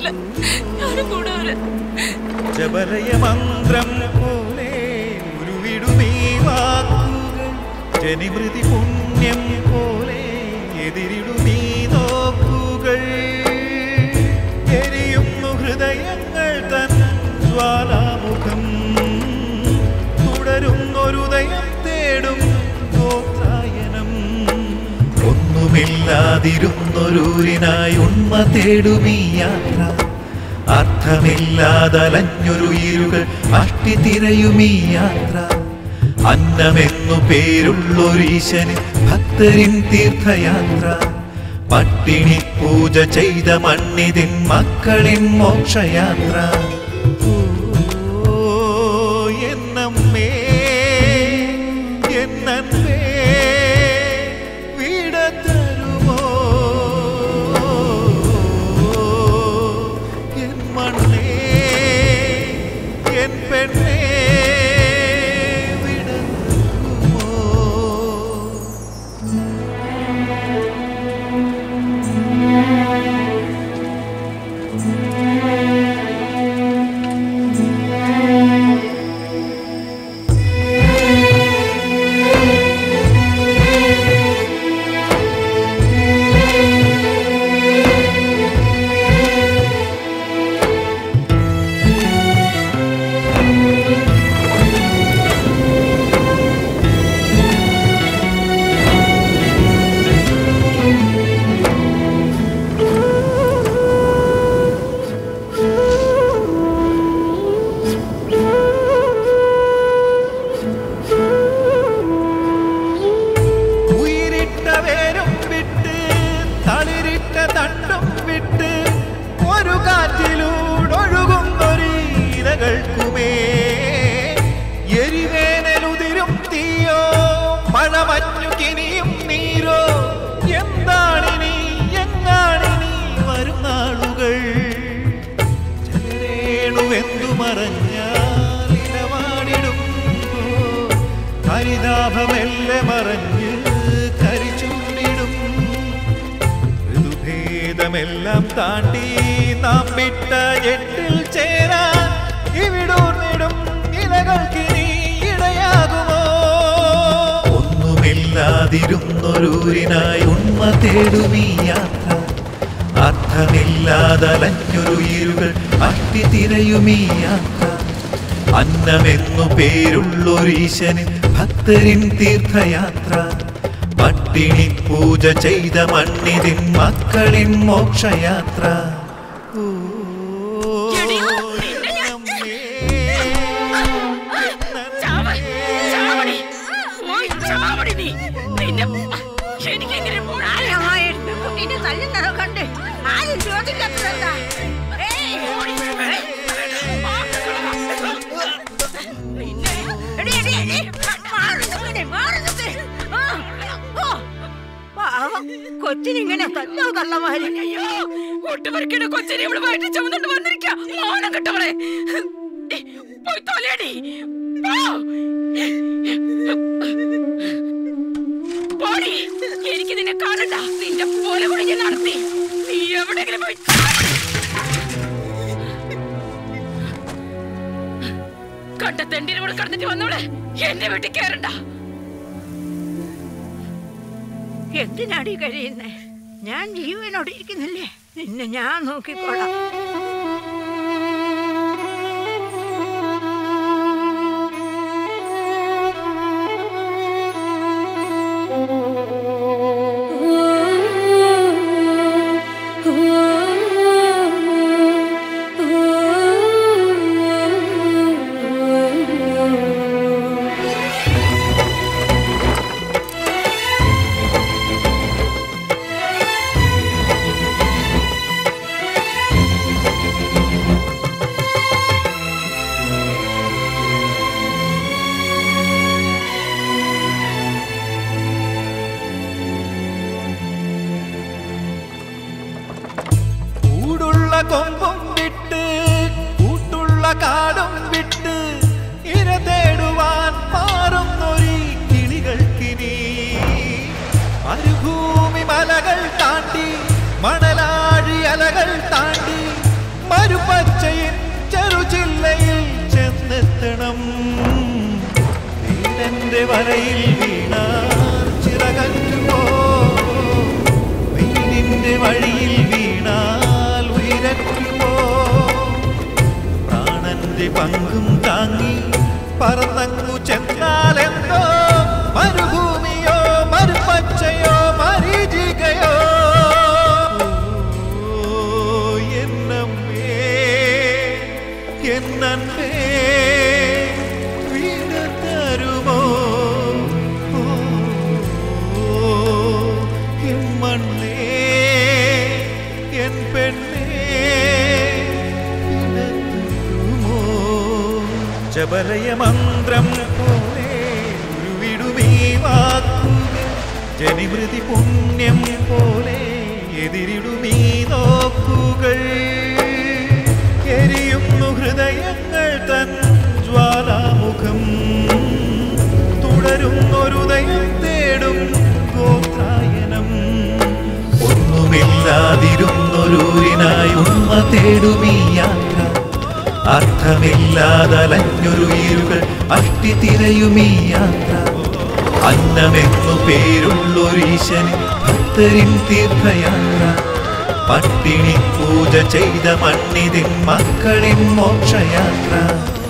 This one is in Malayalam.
പറ്റില്ല ഞാനും കൂടെ വരാം ജപലയമന്ത്രം പോലെ ഉരുവിടുമീ വാക്കുകൾ ജനിമൃതി പുണ്യം പോലെ എതിരിടുമീ നോക്കുകൾ എരിയുന്നു ഹൃദയങ്ങൾ തൻ ജ്വാലാമുഖം തുടരുന്നൊരുദയം തേടും ഗോത്രായനം ഒന്നുമില്ലാതിരുന്നൊരൂരിനായി ഉണ്മ തേടുമീ യാത്ര അർത്ഥമില്ലാതലഞ്ഞൊരു ഇരുകൾ അഷ്ടി തിരയുമീ യാത്ര അന്നമെന്നു പേരുള്ളൊരീശന് ഭക്തരിൻ തീർത്ഥയാത്ര പട്ടിണി പൂജ ചെയ്ത മണ്ണിതിൻ മക്കളിൻ മോക്ഷയാത്ര ഓ, എന്നമ്മേ എന്നൻപേ വിട തരുമോ എൻ മണ്ണേ എൻ പെണ്ണേ വിട തരുമോ ഉയിരിട്ട വേരും വിട്ട് തളിരിട്ട തണ്ടും വിട്ട് ഒരു കാറ്റിലൂടൊഴുകുന്നൊരു ഇരകൾക്കുമേ എരിവേനലുതിരും തീയോ മഴമഞ്ഞു കിനിയും നീരോ എന്താണിനി എങ്ങാണിനി വരും നാളുകൾ ജലരേണുവെന്തു മറഞ്ഞാൽ ഇലവാടിടുമ്പോ ഹരിതാഭമെല്ലെ മറഞ്ഞ് കരിച്ചുണ്ടിടും ഋതുഭേദമെല്ലാം താണ്ടി നാം വിട്ട എട്ടിൽ ചേരാൻ ഇവിടൂർന്നിടും ഇലകൾക്കിനി ഇടയാകുമോ ഒന്നുമില്ലാതിരുന്നൊരൂരിനായി ഉണ്മ തേടുമീ യാത്ര അർത്ഥമില്ലാതലഞ്ഞൊരു ഇരുകൾ അട്ടി തിരയുമീ യാത്ര അന്നമെന്നു പേരുള്ളൊരീശന് ഭക്തരിൻ തീർത്ഥയാത്ര പട്ടിണി പൂജ ചെയ്ത മണ്ണിതിൻ മക്കളിൻ മോക്ഷയാത്ര ഓ, എടി, നിന്നെ ഞാൻ- എന്നമ്മേ, ചാവ- ചാവടി. പോയി ചാവടി നീ. നിന്നെ എനിക്കെങ്ങനെ പോടാ പ്രായമായിട്ട് കുട്ടീനെ തല്ലുന്നത് കണ്ട് ആരും ചോദിക്കാത്തതെന്താ ഏയ്, എടി, എടി, എടി, മാറി നിൽക്കണേ, മാറി നിൽക്ക്. ആ, ഓ, പാവം, കൊച്ചിനിങ്ങനെ തല്ലോ കള്ളമാര് അയ്യോ ഒട്ടുപറിക്കണ കൊച്ചിനെ ഇവിടെ വയറ്റി ചുമന്നുകൊണ്ട് വന്നിരിക്കാം മോനം കെട്ടവളെ പോയി തൊലയടി പോ. പോടി എനിക്ക് നിന്നെ കാണണ്ട നിന്റെ പോലെ കൂടി ഞാൻ നടത്തി നീ എവിടെയെങ്കിലും പോയി ചാടി. കണ്ട തെണ്ടിനെ കൂടെ കടന്നിട്ട് വന്നോളെ എന്റെ വീട്ടിൽ കയറണ്ട എന്തിനാടി കഴിയുന്നേ ഞാൻ ജീവനോടെ ഇരിക്കുന്നില്ലേ നിന്നെ ഞാൻ നോക്കിക്കോളാം കൂടുള്ള കൊമ്പും വിട്ട് കൂട്ടുള്ള കാടും വിട്ട് ഇര തേടുവാൻ മാറുന്നൊരു കിളികൾക്കിനി മരുഭൂമി മലകൾ താണ്ടി മണലാഴി അലകൾ താണ്ടി വെയിലിന്റെ വരയിൽ വീണാൽ ചിറകറ്റുമോ വെയിലിന്റെ വഴിയിൽ വീണാൽ ഉയരറ്റുമോ പ്രാണന്റെ പങ്കും താങ്ങി പറന്നങ്ങു ചെന്നാലെന്തോ മരുഭൂമിയോ മരുപ്പച്ചയോ മരീചികയോ ഓ, എന്നമ്മേ എന്നേ വീണ തരുമോ ഓ, എൻ മണ്ണേ എൻ പെണ്ണേ വിടത്തുമോ? ജബലയ മന്ത്രം പോലെ ഉരുവിടുമീ വാക്കുകൾ ജനിമൃതി പുണ്യം പോലെ എതിരിടുമീ നോക്കുകൾ എരിയുന്നു ഹൃദയങ്ങൾ തൻ ജ്വാലാമുഖം തുടരുന്നൊരുദയം തേടും ഗോത്രായനം ഒന്നുമില്ലാതിരുന്നൊരൂരിനായി ഉമ്മ തേടുമീ യാത്ര അർത്ഥമില്ലാതലഞ്ഞൊരു ഇരുകൾ അഷ്ടി തിരയുമീ യാത്ര അന്നമെന്നു പേരുള്ളൊരീശന് ഭക്തരിൻ തീർത്ഥയാത്ര പട്ടിണി പൂജ ചെയ്ത മണ്ണിതിൻ മക്കളിൻ മോക്ഷയാത്ര